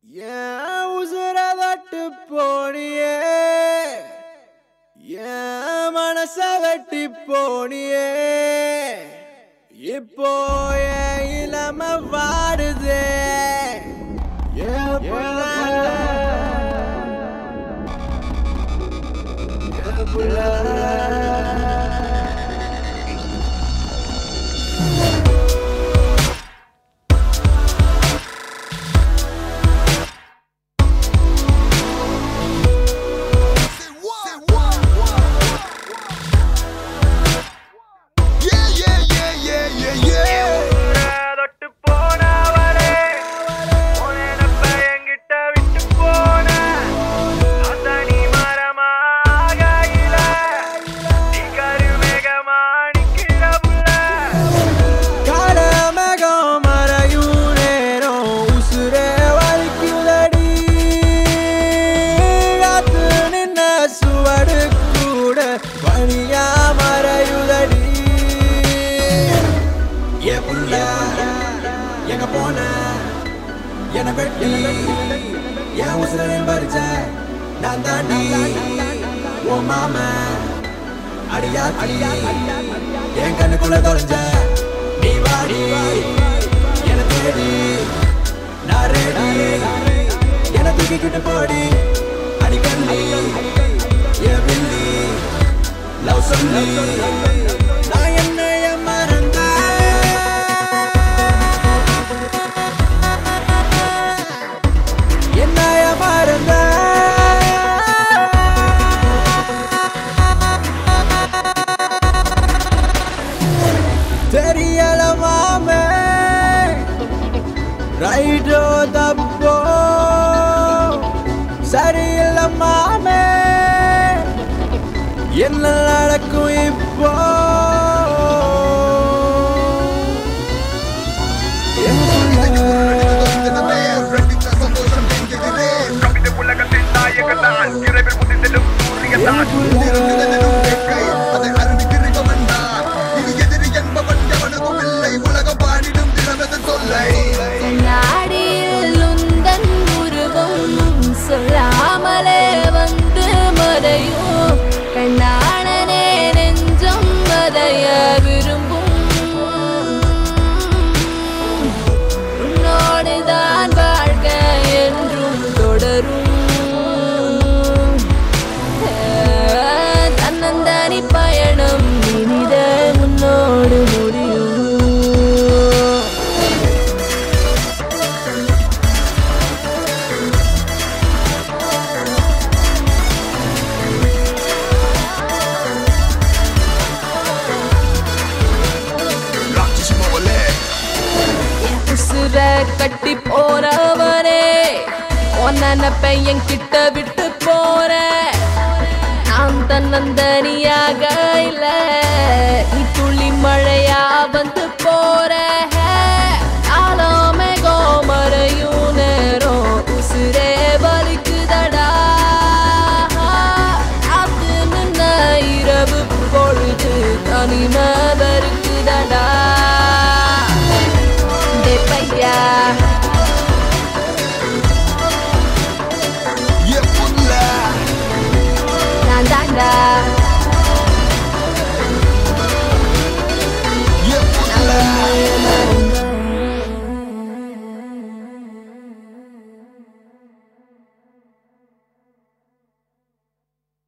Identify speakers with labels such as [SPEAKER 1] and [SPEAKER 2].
[SPEAKER 1] என் உசுர தட்டு போனியே என் மனச வெட்டி போனியே இப்போ என் இளம வாடுதே என் புள்ள. என் புள்ள.
[SPEAKER 2] Yeah, yeah, yeah, yeah, yeah, yeah.
[SPEAKER 3] தொட்டு போனவரே உன் நினப்ப என்கிட்ட விட்டு போன அந்த நீ மரமாகையில நீ கருமேகமா நிக்கிற புள்ள
[SPEAKER 1] காலமேகம் மறையும் நேரம் உசுரே வலிக்குதடி. காத்து நின்ன சுவடு கூட பனியா மறையுதடி. ஏ புள்ள, எங்க போன என வெட்டி என் உசுரையும் பறிச்ச நான் தாண்டி உன் மாமன் அடியாத்தி என் கண்ணுக்குள்ள தொலைஞ்ச நீ வாடி என தேடி நான் ரெடி என தூக்கிக்கிட்டு போடி அடிக்கல்லி என் வில்லி லவ் சொல்லி நான் என்னைய மறந்தேன் என்னைய மறந்தேன் தெரியல மாமே ரைட்டோ தப்போ சரியில்ல மாமே என்ன நடக்கும் இப்போ
[SPEAKER 3] கவிதை உலகத்தின் நாயகத்தான் இரவில் முதிர்ந்திடும் சூரியத்தான்
[SPEAKER 2] அதை அருவி திரிபவன் தான் இது எதிரி என்பவன் எவனுக்கும் இல்லை உலகம் பாடிடும் தினமெது சொல்லை
[SPEAKER 4] கண்ணாடியில் உந்தன் உருவம் சொல்லாமலே வந்து மறையும் கண்ணாடனே நெஞ்சம் மதைய விரும்பும் உன்னோடுதான் வாழ்க என்றும் தொடரும் தன்னந்தனி பயணம் இனித உன்னோடு முடியும்
[SPEAKER 2] ராட்சசமா ஒலே
[SPEAKER 4] என் உசுர கட்டி போறவனே உன் நினப்ப என் கிட்ட விட்டு போற நான் தன்னந்தனியாக இல்ல நீ துளி மழையா